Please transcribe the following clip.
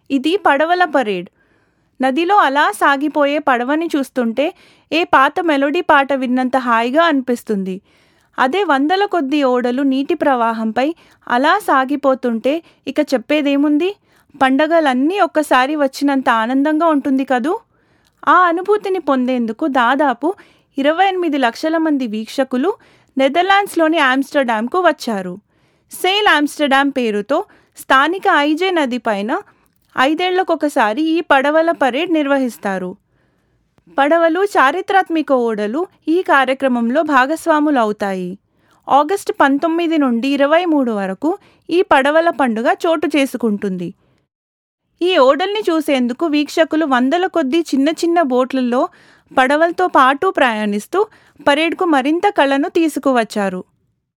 ఇది పడవల పరేడ్ నదిలో అలా సాగిపోయే పడవని చూస్తుంటే ఏ పాత మెలోడీ పాట విన్నంత హాయిగా అనిపిస్తుంది అదే వందల కొద్ది ఓడలు నీటి ప్రవాహంపై అలా సాగిపోతుంటే ఇక చెప్పేదేముంది పండగలన్నీ ఒక్కసారి వచ్చినంత ఆనందంగా ఉంటుంది కదూ ఆ అనుభూతిని పొందేందుకు దాదాపు ఇరవై ఎనిమిది లక్షల మంది వీక్షకులు నెదర్లాండ్స్లోని ఆమ్స్టర్డామ్కు వచ్చారు సేల్ ఆమ్స్టర్డామ్ పేరుతో స్థానిక ఐజే నది పైన ఐదేళ్లకొకసారి ఈ పడవల పరేడ్ నిర్వహిస్తారు పడవలు చారిత్రాత్మక ఓడలు ఈ కార్యక్రమంలో భాగస్వాములు అవుతాయి ఆగస్టు పంతొమ్మిది నుండి ఇరవై మూడు వరకు ఈ పడవల పండుగ చోటు చేసుకుంటుంది ఈ ఓడల్ని చూసేందుకు వీక్షకులు వందల కొద్దీ చిన్న చిన్న బోట్లలో పడవలతో పాటు ప్రయాణిస్తూ పరేడ్కు మరింత కళను తీసుకువచ్చారు